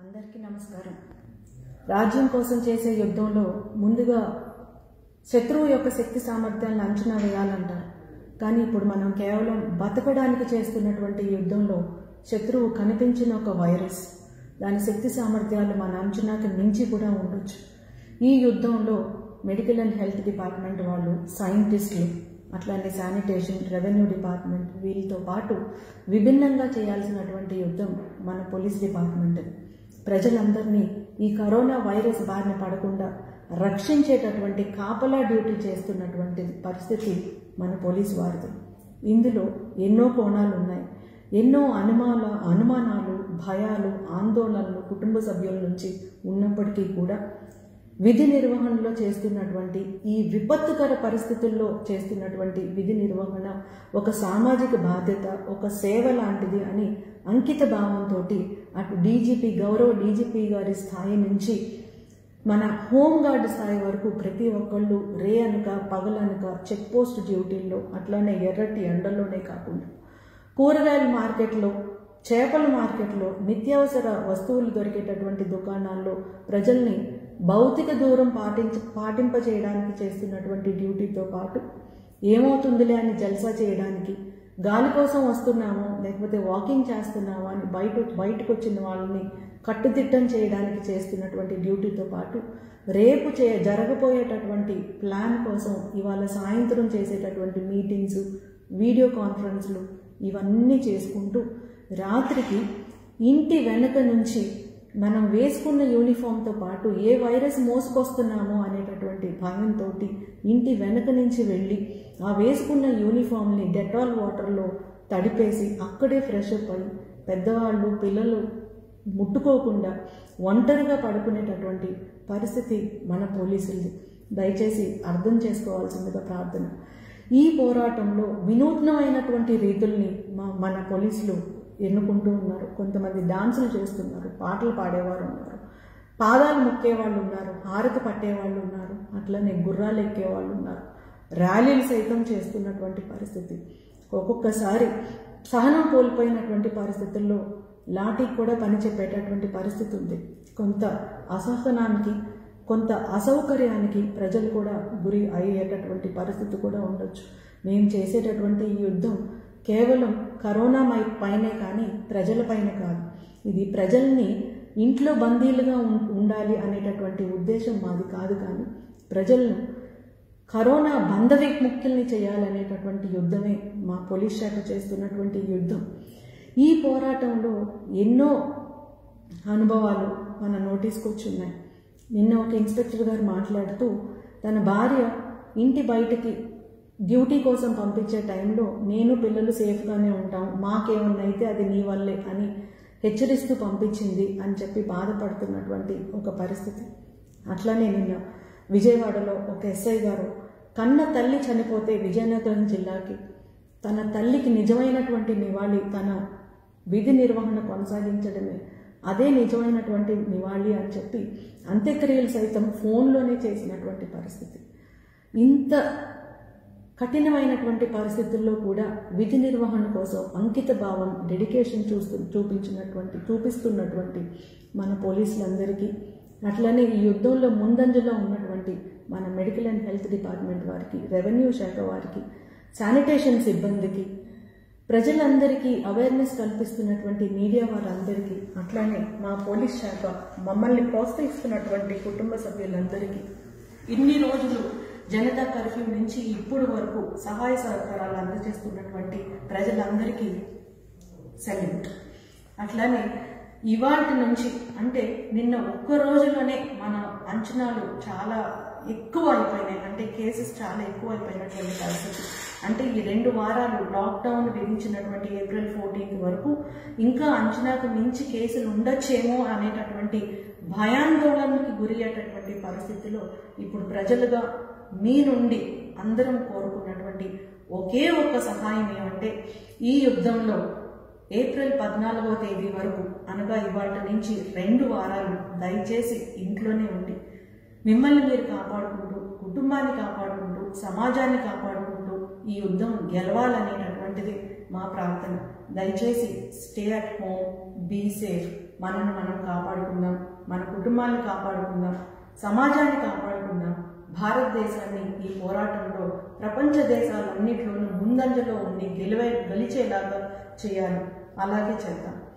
అందరికీ నమస్కారం రాజ్యం కోసం చేసే యుద్ధంలో ముందుగా శత్రువు యొక్క శక్తి సామర్థ్యాలను అంచనా వేయాలంటారు కానీ ఇప్పుడు మనం కేవలం బతకడానికి చేస్తున్నటువంటి యుద్ధంలో శత్రువు కనిపించిన ఒక వైరస్ దాని శక్తి సామర్థ్యాలు మన అంచనాకి మించి కూడా ఉండొచ్చు ఈ యుద్ధంలో మెడికల్ అండ్ హెల్త్ డిపార్ట్మెంట్ వాళ్ళు సైంటిస్టులు అట్లానే శానిటేషన్ రెవెన్యూ డిపార్ట్మెంట్ వీళ్ళతో పాటు విభిన్నంగా చేయాల్సినటువంటి యుద్ధం మన పోలీస్ డిపార్ట్మెంట్ ప్రజలందరినీ ఈ కరోనా వైరస్ బారిన పడకుండా రక్షించేటటువంటి కాపలా డ్యూటీ చేస్తున్నటువంటి పరిస్థితి మన పోలీస్ వారిది ఇందులో ఎన్నో కోణాలు ఉన్నాయి ఎన్నో అనుమాన అనుమానాలు భయాలు ఆందోళనలు కుటుంబ సభ్యుల నుంచి ఉన్నప్పటికీ కూడా విధి నిర్వహణలో చేస్తున్నటువంటి ఈ విపత్తుకర పరిస్థితుల్లో చేస్తున్నటువంటి విధి నిర్వహణ ఒక సామాజిక బాధ్యత ఒక సేవ లాంటిది అని అంకిత భావంతో అటు డీజీపీ గౌరవ డీజీపీ గారి స్థాయి నుంచి మన హోంగార్డ్ స్థాయి వరకు ప్రతి ఒక్కళ్ళు రే అనక పగలనక చెక్ పోస్ట్ డ్యూటీల్లో అట్లానే ఎర్రటి ఎండల్లోనే కాకుండా కూరగాయల మార్కెట్లో చేపల మార్కెట్లో నిత్యావసర వస్తువులు దొరికేటటువంటి దుకాణాల్లో ప్రజల్ని భౌతిక దూరం పాటించ పాటింపజేయడానికి చేస్తున్నటువంటి డ్యూటీతో పాటు ఏమవుతుందిలే అని జల్సా చేయడానికి గాలి కోసం వస్తున్నామో లేకపోతే వాకింగ్ చేస్తున్నామో అని బయట బయటకు వచ్చిన వాళ్ళని కట్టుదిట్టం చేయడానికి చేస్తున్నటువంటి డ్యూటీతో పాటు రేపు చే జరగబోయేటటువంటి ప్లాన్ కోసం ఇవాళ సాయంత్రం చేసేటటువంటి మీటింగ్స్ వీడియో కాన్ఫరెన్స్లు ఇవన్నీ చేసుకుంటూ రాత్రికి ఇంటి వెనక నుంచి మనం వేసుకున్న యూనిఫామ్తో పాటు ఏ వైరస్ మోసుకొస్తున్నామో అనేటటువంటి భయంతో ఇంటి వెనక నుంచి వెళ్ళి ఆ వేసుకున్న యూనిఫామ్ని డెటాల్ వాటర్లో తడిపేసి అక్కడే ఫ్రెష్ అప్ అయి పెద్దవాళ్ళు పిల్లలు ముట్టుకోకుండా ఒంటరిగా పడుకునేటటువంటి పరిస్థితి మన పోలీసులది దయచేసి అర్థం చేసుకోవాల్సిందిగా ప్రార్థన ఈ పోరాటంలో వినూత్నమైనటువంటి రీతుల్ని మా మన పోలీసులు ఎన్నుకుంటూ ఉన్నారు కొంతమంది డాన్సులు చేస్తున్నారు పాటలు పాడేవారు ఉన్నారు పాదాలు మొక్కేవాళ్ళు ఉన్నారు హారతి పట్టేవాళ్ళు ఉన్నారు అట్లనే గుర్రాలు ఎక్కేవాళ్ళు ఉన్నారు ర్యాలీలు సైతం చేస్తున్నటువంటి పరిస్థితి ఒక్కొక్కసారి సహనం కోల్పోయినటువంటి పరిస్థితుల్లో లాఠీకి కూడా పని చెప్పేటటువంటి పరిస్థితి ఉంది కొంత అసహనానికి కొంత అసౌకర్యానికి ప్రజలు కూడా గురి అయ్యేటటువంటి పరిస్థితి కూడా ఉండొచ్చు మేము చేసేటటువంటి ఈ యుద్ధం కేవలం కరోనా మై పైనే కానీ ప్రజలపైన కాదు ఇది ప్రజల్ని ఇంట్లో బందీలుగా ఉండాలి అనేటటువంటి ఉద్దేశం మాది కాదు కానీ ప్రజలను కరోనా బంధ విముక్తుల్ని చేయాలనేటటువంటి యుద్ధమే మా పోలీస్ శాఖ చేస్తున్నటువంటి యుద్ధం ఈ పోరాటంలో ఎన్నో అనుభవాలు మన నోటీస్కి వచ్చి ఉన్నాయి నిన్న ఒక ఇన్స్పెక్టర్ గారు మాట్లాడుతూ తన భార్య ఇంటి బయటికి డ్యూటీ కోసం పంపించే టైంలో నేను పిల్లలు సేఫ్గానే ఉంటాం మాకేమన్నైతే అది నీ వల్లే అని హెచ్చరిస్తూ పంపించింది అని చెప్పి బాధపడుతున్నటువంటి ఒక పరిస్థితి అట్లానే నిన్న విజయవాడలో ఒక ఎస్ఐ గారు కన్న తల్లి చనిపోతే విజయనగరం జిల్లాకి తన తల్లికి నిజమైనటువంటి నివాళి తన విధి నిర్వహణ కొనసాగించడమే అదే నిజమైనటువంటి నివాళి అని చెప్పి అంత్యక్రియలు సైతం ఫోన్లోనే చేసినటువంటి పరిస్థితి ఇంత కఠినమైనటువంటి పరిస్థితుల్లో కూడా విధి నిర్వహణ కోసం అంకిత భావం డెడికేషన్ చూస్తూ చూపించినటువంటి చూపిస్తున్నటువంటి మన పోలీసులందరికీ అట్లనే ఈ యుద్ధంలో ముందంజలో ఉన్నటువంటి మన మెడికల్ అండ్ హెల్త్ డిపార్ట్మెంట్ వారికి రెవెన్యూ శాఖ వారికి శానిటేషన్ సిబ్బందికి ప్రజలందరికీ అవేర్నెస్ కల్పిస్తున్నటువంటి మీడియా వారందరికీ అట్లానే మా పోలీస్ శాఖ మమ్మల్ని ప్రోత్సహిస్తున్నటువంటి కుటుంబ సభ్యులందరికీ ఇన్ని రోజులు జనతా కర్ఫ్యూ నుంచి ఇప్పుడు వరకు సహాయ సహకారాలు అందజేస్తున్నటువంటి ప్రజలందరికీ సెల్యూట్ అట్లానే ఇవాటి నుంచి అంటే నిన్న ఒక్క రోజులోనే మన అంచనాలు చాలా ఎక్కువ అయిపోయినాయి అంటే కేసెస్ చాలా ఎక్కువ అయిపోయినటువంటి పరిస్థితి అంటే ఈ రెండు వారాలు లాక్డౌన్ విధించినటువంటి ఏప్రిల్ ఫోర్టీన్త్ వరకు ఇంకా అంచనాకు మించి కేసులు ఉండొచ్చేమో అనేటటువంటి భయాందోళనకి గురి అయ్యేటటువంటి పరిస్థితిలో ఇప్పుడు ప్రజలుగా మీ నుండి అందరం కోరుకున్నటువంటి ఒకే ఒక్క సహాయం ఏమంటే ఈ యుద్ధంలో ఏప్రిల్ పద్నాలుగో తేదీ వరకు అనగా ఇవాళ నుంచి రెండు వారాలు దయచేసి ఇంట్లోనే ఉండి మిమ్మల్ని మీరు కాపాడుకుంటూ కుటుంబాన్ని కాపాడుకుంటూ సమాజాన్ని కాపాడుకుంటూ ఈ యుద్ధం గెలవాలనేటటువంటిది మా ప్రార్థన దయచేసి stay at home be safe మనల్ని మనం కాపాడుకుందాం మన కుటుంబాన్ని కాపాడుకుందాం సమాజాన్ని కాపాడుకుందాం భారతదేశాన్ని ఈ పోరాటంలో ప్రపంచ దేశాలన్నింటిలోనూ ముందంజలో ఉండి గెలివే గెలిచేలాగా చేయాలి అలాగే చేద్దాం